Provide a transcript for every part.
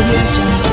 audio jungle.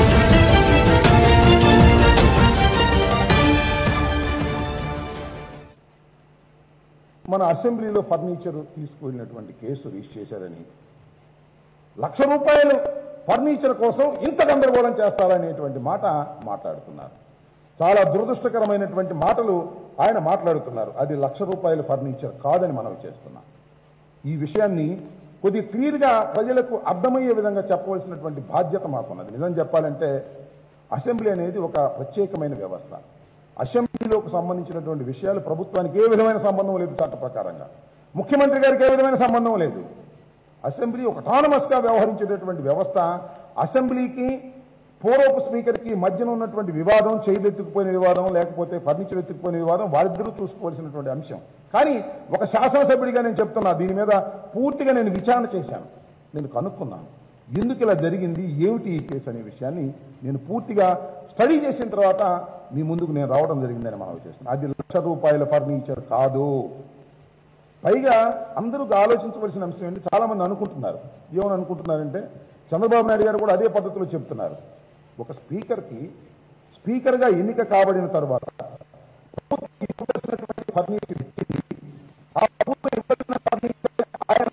మన అసెంబ్లీలో furniture తీసుకువెళ్ళినటువంటి case register చేశారని లక్ష రూపాయలు ఫర్నిచర్ కోసం ఇంత గందరగోళం చేస్తారనేటువంటి మాట మాట్లాడుతున్నారు చాలా దురదృష్టకరమైనటువంటి మాటలు ఆయన మాట్లాడుతున్నారు అది లక్ష రూపాయల ఫర్నిచర్ కాదని మనం చేస్తున్నాం ఈ విషయాన్ని కొద్ది క్లియర్గా ప్రజలకు అర్థమయ్యే విధంగా చెప్పవలసినటువంటి బాధ్యత మాకున్నది నిజం చెప్పాలంటే అసెంబ్లీ అనేది ఒక ప్రత్యేకమైన వ్యవస్థ అసెంబ్లీలోకి సంబంధించినటువంటి విషయాలు ప్రభుత్వానికి ఏ విధమైన సంబంధం లేదు చట్ట ప్రకారంగా ముఖ్యమంత్రి గారికి ఏ విధమైన సంబంధం లేదు అసెంబ్లీ ఒక autonomous గా వ్యవహరించేటటువంటి వ్యవస్థ అసెంబ్లీకి పూర్వపు స్పీకర్కి మధ్యన ఉన్నటువంటి వివాదం చేయబెత్తుకుపోయిన వివాదం లేకపోతే ఫర్నిచర్ ఎత్తుకుపోయిన వివాదం వాళ్ళిద్దరూ చూసుకోవాల్సినటువంటి అంశం కానీ ఒక శాసనసభ్యుడిగా నేను చెప్తున్నా దీని మీద పూర్తిగా నేను విచారణ చేశాను నేను కనుక్కున్నాను ఎందుకు ఇలా జరిగింది ఏమిటి ఈ కేసు అనే విషయాన్ని నేను పూర్తిగా స్టడీ చేసిన తర్వాత మీ ముందుకు నేను రావడం జరిగిందని మనం చేస్తున్నాను అది లక్ష రూపాయల ఫర్నిచర్ కాదు పైగా అందరూ ఆలోచించవలసిన అంశం ఏంటి చాలా మంది అనుకుంటున్నారు ఏమని అనుకుంటున్నారంటే చంద్రబాబు నాయుడు గారు కూడా అదే పద్ధతిలో చెప్తున్నారు ఒక స్పీకర్కి స్పీకర్గా ఎన్నిక కాబడిన తర్వాత ప్రభుత్వం ఇవ్వాల్సినటువంటి ఫర్నిచర్ ఇచ్చింది. ఆ ప్రభుత్వం ఇవ్వాల్సిన ఫర్నిచర్ ఆయన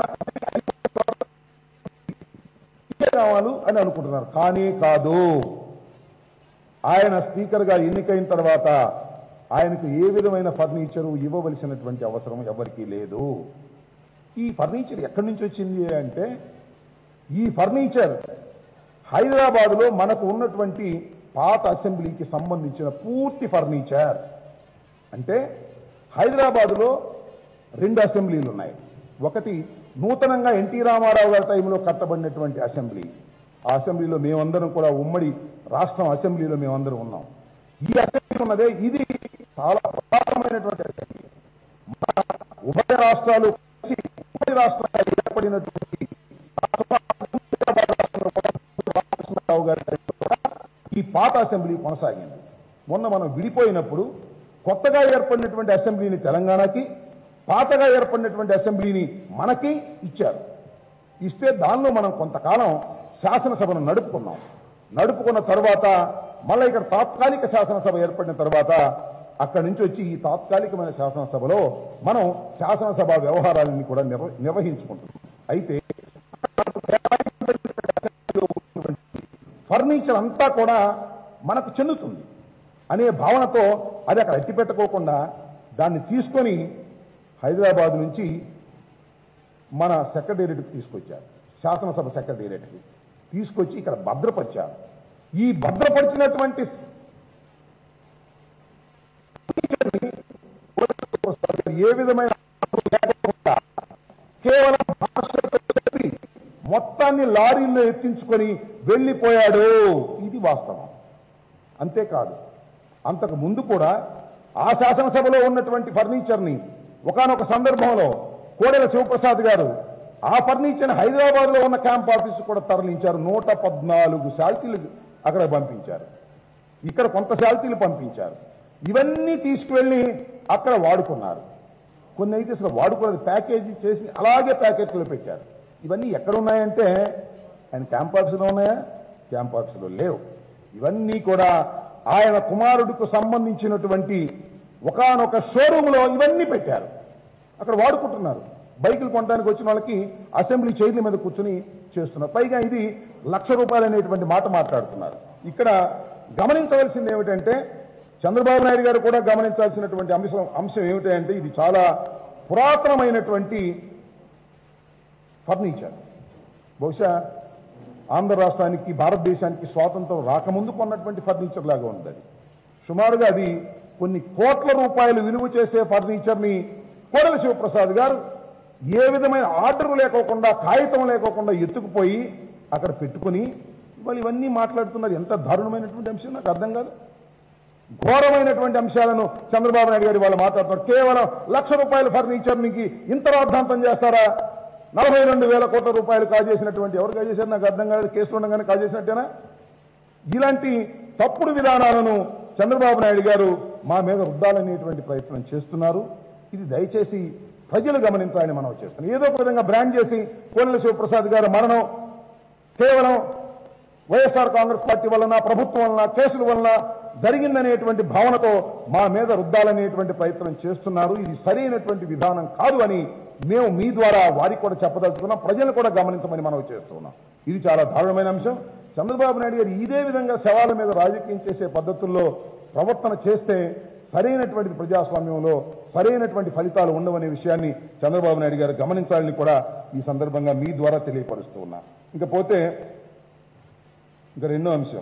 ఇచ్చే కావాలి అని అనుకుంటున్నారు కానీ కాదు ఆయన స్పీకర్గా ఎన్నికైన తర్వాత ఆయనకు ఏ విధమైన ఫర్నిచరు ఇవ్వవలసినటువంటి అవసరం ఎవరికీ లేదు ఈ ఫర్నిచర్ ఎక్కడి నుంచి వచ్చింది అంటే ఈ ఫర్నిచర్ హైదరాబాదులో మనకు ఉన్నటువంటి పాత అసెంబ్లీకి సంబంధించిన పూర్తి ఫర్నిచర్ అంటే హైదరాబాదులో రెండు అసెంబ్లీలు ఉన్నాయి ఒకటి నూతనంగా ఎన్టీ రామారావు గారి టైంలో కట్టబడినటువంటి అసెంబ్లీ ఆ అసెంబ్లీలో మేమందరం కూడా ఉమ్మడి రాష్ట్రం అసెంబ్లీలో మేమందరం ఉన్నాం ఈ అసెంబ్లీ ఉన్నదే ఇది చాలా ప్రధానమైనటువంటి అసెంబ్లీ మన ఉభయ రాష్ట్రాలు కలిసి ఉమ్మడి రాష్ట్రాలు ఏర్పడినటువంటి రామకృష్ణరావు గారి టైంలో కూడా ఈ పాత అసెంబ్లీ కొనసాగింది మొన్న మనం విడిపోయినప్పుడు కొత్తగా ఏర్పడినటువంటి అసెంబ్లీని తెలంగాణకి పాతగా ఏర్పడినటువంటి అసెంబ్లీని మనకి ఇచ్చారు ఇస్తే దానిలో మనం కొంతకాలం శాసనసభను నడుపుకున్నాం నడుపుకున్న తర్వాత మళ్ళీ ఇక్కడ తాత్కాలిక శాసనసభ ఏర్పడిన తర్వాత అక్కడి నుంచి వచ్చి ఈ తాత్కాలికమైన శాసనసభలో మనం శాసనసభ వ్యవహారాలని కూడా నిర్వ నిర్వహించుకుంటున్నాం అయితే ఫర్నిచర్ అంతా కూడా మనకు చెందుతుంది అనే భావనతో అది అక్కడ ఎత్తి పెట్టుకోకుండా దాన్ని తీసుకొని హైదరాబాద్ నుంచి మన సెక్రటేరియట్కి తీసుకొచ్చారు శాసనసభ సెక్రటేరియట్కి తీసుకొచ్చి ఇక్కడ భద్రపరిచారు ఈ భద్రపరిచినటువంటి ఏ విధమైన లేకుండా కేవలం భాషతో చెప్పి మొత్తాన్ని లారీల్లో ఎత్తించుకొని వెళ్ళిపోయాడు ఇది వాస్తవం అంతేకాదు అంతకు ముందు కూడా ఆ శాసనసభలో ఉన్నటువంటి ఫర్నిచర్ని ఒకానొక సందర్భంలో కోడెల శివప్రసాద్ గారు ఆ ఫర్నిచర్ని హైదరాబాద్ లో ఉన్న క్యాంప్ ఆఫీస్ కూడా తరలించారు నూట పద్నాలుగు శాల్తీలు అక్కడ పంపించారు ఇక్కడ కొంత శాల్తీలు పంపించారు ఇవన్నీ తీసుకువెళ్ళి అక్కడ వాడుకున్నారు కొన్ని అయితే అసలు వాడుకోలేదు ప్యాకేజీ చేసి అలాగే ప్యాకెట్లో పెట్టారు ఇవన్నీ ఎక్కడ ఉన్నాయంటే ఆయన క్యాంప్ ఆఫీసులో ఉన్నాయా క్యాంప్ ఆఫీసులో లేవు ఇవన్నీ కూడా ఆయన కుమారుడికి సంబంధించినటువంటి ఒకానొక షోరూంలో ఇవన్నీ పెట్టారు అక్కడ వాడుకుంటున్నారు బైకులు కొనడానికి వచ్చిన వాళ్ళకి అసెంబ్లీ చైర్ల మీద కూర్చుని చేస్తున్నారు పైగా ఇది లక్ష రూపాయలు అనేటువంటి మాట మాట్లాడుతున్నారు ఇక్కడ గమనించవలసింది ఏమిటంటే చంద్రబాబు నాయుడు గారు కూడా గమనించాల్సినటువంటి అంశం అంశం ఏమిటంటే ఇది చాలా పురాతనమైనటువంటి ఫర్నిచర్ బహుశా ఆంధ్ర రాష్ట్రానికి భారతదేశానికి స్వాతంత్రం రాకముందు కొన్నటువంటి ఫర్నిచర్ లాగా ఉంది అది సుమారుగా అది కొన్ని కోట్ల రూపాయలు విలువ చేసే ఫర్నిచర్ని కోడల శివప్రసాద్ గారు ఏ విధమైన ఆర్డర్ లేకోకుండా కాగితం లేకోకుండా ఎత్తుకుపోయి అక్కడ పెట్టుకుని ఇవాళ ఇవన్నీ మాట్లాడుతున్నారు ఎంత దారుణమైనటువంటి అంశం నాకు అర్థం కాదు ఘోరమైనటువంటి అంశాలను చంద్రబాబు నాయుడు గారు వాళ్ళు మాట్లాడుతున్నారు కేవలం లక్ష రూపాయల ఫర్నిచర్ నీకు ఇంత రాద్ధాంతం చేస్తారా నలభై రెండు వేల కోట్ల రూపాయలు కాజేసినటువంటి ఎవరు కాజేశారు నాకు అర్థం కాదు కేసులు ఉండగానే కాజేసినట్టేనా ఇలాంటి తప్పుడు విధానాలను చంద్రబాబు నాయుడు గారు మా మీద రుద్దాలనేటువంటి ప్రయత్నం చేస్తున్నారు ఇది దయచేసి ప్రజలు గమనించాలని మనం చేస్తున్నాం ఏదో ఒక విధంగా బ్రాండ్ చేసి కోనెల శివప్రసాద్ గారు మరణం కేవలం వైఎస్ఆర్ కాంగ్రెస్ పార్టీ వలన ప్రభుత్వం వలన కేసుల వలన జరిగిందనేటువంటి భావనతో మా మీద రుద్దాలనేటువంటి ప్రయత్నం చేస్తున్నారు ఇది సరైనటువంటి విధానం కాదు అని మేము మీ ద్వారా వారికి కూడా చెప్పదలుచుకున్నాం ప్రజలు కూడా గమనించమని మనం చేస్తున్నాం ఇది చాలా దారుణమైన అంశం చంద్రబాబు నాయుడు గారు ఇదే విధంగా శవాల మీద రాజకీయం చేసే పద్ధతుల్లో ప్రవర్తన చేస్తే సరైనటువంటి ప్రజాస్వామ్యంలో సరైనటువంటి ఫలితాలు ఉండవనే విషయాన్ని చంద్రబాబు నాయుడు గారు గమనించాలని కూడా ఈ సందర్భంగా మీ ద్వారా తెలియపరుస్తూ ఉన్నా ఇకపోతే ఇంకా రెండో అంశం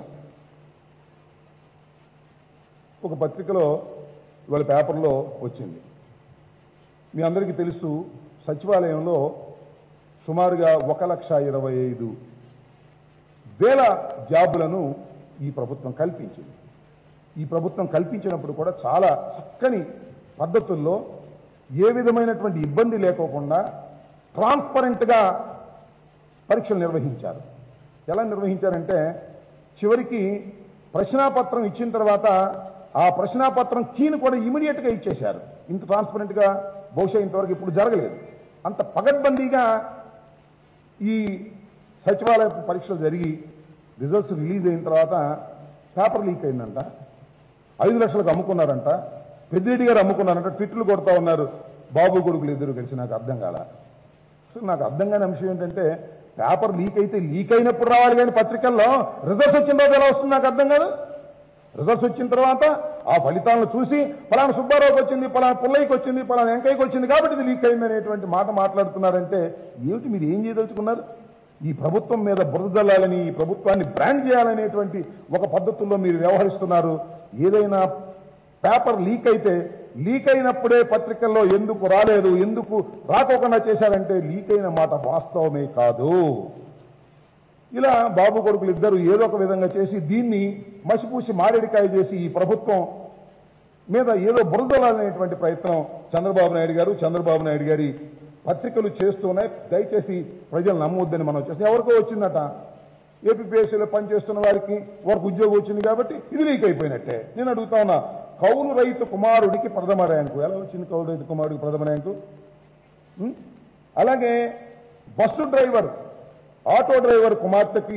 ఒక పత్రికలో ఇవాళ పేపర్లో వచ్చింది మీ అందరికీ తెలుసు సచివాలయంలో సుమారుగా ఒక లక్ష ఇరవై ఐదు వేల జాబులను ఈ ప్రభుత్వం కల్పించింది ఈ ప్రభుత్వం కల్పించినప్పుడు కూడా చాలా చక్కని పద్ధతుల్లో ఏ విధమైనటువంటి ఇబ్బంది లేకోకుండా ట్రాన్స్పరెంట్గా పరీక్షలు నిర్వహించారు ఎలా నిర్వహించారంటే చివరికి ప్రశ్నాపత్రం ఇచ్చిన తర్వాత ఆ ప్రశ్నాపత్రం కీని కూడా ఇమీడియట్ గా ఇచ్చేశారు ఇంత ట్రాన్స్పరెంట్ గా బహుశా ఇంతవరకు ఇప్పుడు జరగలేదు అంత పగడ్బందీగా ఈ సచివాలయ పరీక్షలు జరిగి రిజల్ట్స్ రిలీజ్ అయిన తర్వాత పేపర్ లీక్ అయిందంట ఐదు లక్షలకు అమ్ముకున్నారంట పెద్దిరెడ్డి గారు అమ్ముకున్నారంట ట్విట్లు కొడతా ఉన్నారు బాబు కొడుకులు ఇద్దరు కలిసి నాకు అర్థం కాల అసలు నాకు అర్థం కాని అంశం ఏంటంటే పేపర్ లీక్ అయితే లీక్ అయినప్పుడు రావాలి కానీ పత్రికల్లో రిజల్ట్స్ వచ్చిన తర్వాత ఎలా వస్తుంది నాకు అర్థం కాదు రిజల్ట్స్ వచ్చిన తర్వాత ఆ ఫలితాలను చూసి పలానా సుబ్బారావుకి వచ్చింది పలానా పుల్లయ్యకి వచ్చింది పలానా వెంకయ్యకి వచ్చింది కాబట్టి ఇది లీక్ అయింది అనేటువంటి మాట మాట్లాడుతున్నారంటే ఏమిటి మీరు ఏం చేయదలుచుకున్నారు ఈ ప్రభుత్వం మీద బురద జల్లాలని ఈ ప్రభుత్వాన్ని బ్రాండ్ చేయాలనేటువంటి ఒక పద్ధతుల్లో మీరు వ్యవహరిస్తున్నారు ఏదైనా పేపర్ లీక్ అయితే లీక్ అయినప్పుడే పత్రికల్లో ఎందుకు రాలేదు ఎందుకు రాకోకుండా చేశారంటే లీక్ అయిన మాట వాస్తవమే కాదు ఇలా బాబు కొడుకులు ఇద్దరు ఏదో ఒక విధంగా చేసి దీన్ని మసిపూసి మారేడికాయ చేసి ఈ ప్రభుత్వం మీద ఏదో బురదలనేటువంటి ప్రయత్నం చంద్రబాబు నాయుడు గారు చంద్రబాబు నాయుడు గారి పత్రికలు చేస్తూనే దయచేసి ప్రజలు నమ్మొద్దని మనం చేస్తాం ఎవరికో వచ్చిందట ఏపీపీఎస్సీలో పనిచేస్తున్న వారికి వారికి ఉద్యోగం వచ్చింది కాబట్టి ఇది లీక్ అయిపోయినట్టే నేను అడుగుతా ఉన్నా కౌలు రైతు కుమారుడికి ప్రథమ ర్యాంకు ఎలా వచ్చింది కౌలు రైతు కుమారుడికి ప్రథమ ర్యాంకు ఉం? అలాగే బస్సు డ్రైవర్ ఆటో డ్రైవర్ కుమార్తెకి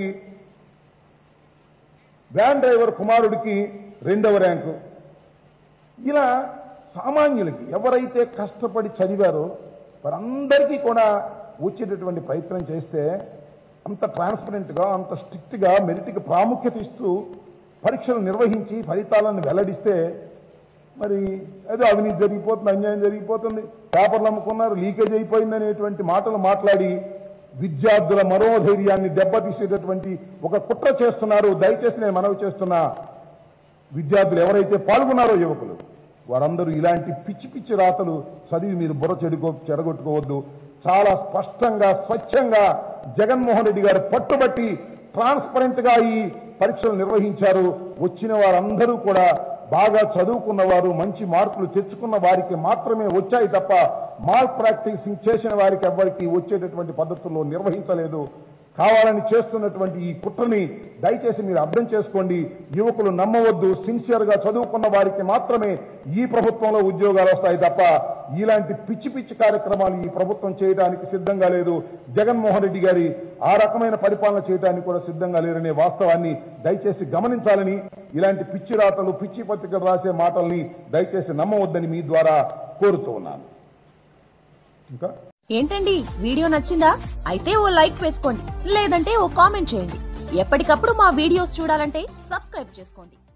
వ్యాన్ డ్రైవర్ కుమారుడికి రెండవ ర్యాంకు ఇలా సామాన్యులకి ఎవరైతే కష్టపడి చదివారో వారందరికీ కూడా వచ్చేటటువంటి ప్రయత్నం చేస్తే అంత ట్రాన్స్పరెంట్గా అంత స్ట్రిక్ట్గా మెరిట్కి ప్రాముఖ్యత ఇస్తూ పరీక్షలు నిర్వహించి ఫలితాలను వెల్లడిస్తే మరి ఏదో అవినీతి జరిగిపోతుంది అన్యాయం జరిగిపోతుంది పేపర్లు అమ్ముకున్నారు లీకేజ్ అయిపోయింది అనేటువంటి మాటలు మాట్లాడి విద్యార్థుల మనోధైర్యాన్ని దెబ్బతీసేటటువంటి ఒక కుట్ర చేస్తున్నారు దయచేసి నేను మనవి చేస్తున్నా విద్యార్థులు ఎవరైతే పాల్గొన్నారో యువకులు వారందరూ ఇలాంటి పిచ్చి పిచ్చి రాతలు చదివి మీరు బుర్ర చెడుకో చెడగొట్టుకోవద్దు చాలా స్పష్టంగా స్వచ్ఛంగా జగన్మోహన్ రెడ్డి గారు పట్టుబట్టి ట్రాన్స్పరెంట్ గా ఈ పరీక్షలు నిర్వహించారు వచ్చిన వారందరూ కూడా బాగా చదువుకున్న వారు మంచి మార్కులు తెచ్చుకున్న వారికి మాత్రమే వచ్చాయి తప్ప మాల్ ప్రాక్టీసింగ్ చేసిన వారికి ఎవ్వరికి వచ్చేటటువంటి పద్ధతుల్లో నిర్వహించలేదు కావాలని చేస్తున్నటువంటి ఈ కుట్రని దయచేసి మీరు అర్థం చేసుకోండి యువకులు నమ్మవద్దు సిన్సియర్ గా చదువుకున్న వారికి మాత్రమే ఈ ప్రభుత్వంలో ఉద్యోగాలు వస్తాయి తప్ప ఇలాంటి పిచ్చి పిచ్చి కార్యక్రమాలు ఈ ప్రభుత్వం చేయడానికి సిద్ధంగా లేదు జగన్మోహన్ రెడ్డి గారి ఆ రకమైన పరిపాలన చేయడానికి కూడా సిద్ధంగా లేరనే వాస్తవాన్ని దయచేసి గమనించాలని ఇలాంటి పిచ్చి రాతలు పిచ్చి పత్రికలు రాసే మాటల్ని దయచేసి నమ్మవద్దని మీ ద్వారా కోరుతూ ఉన్నాను ఇంకా ఏంటండి వీడియో నచ్చిందా అయితే ఓ లైక్ వేసుకోండి లేదంటే ఓ కామెంట్ చేయండి ఎప్పటికప్పుడు మా వీడియోస్ చూడాలంటే సబ్స్క్రైబ్ చేసుకోండి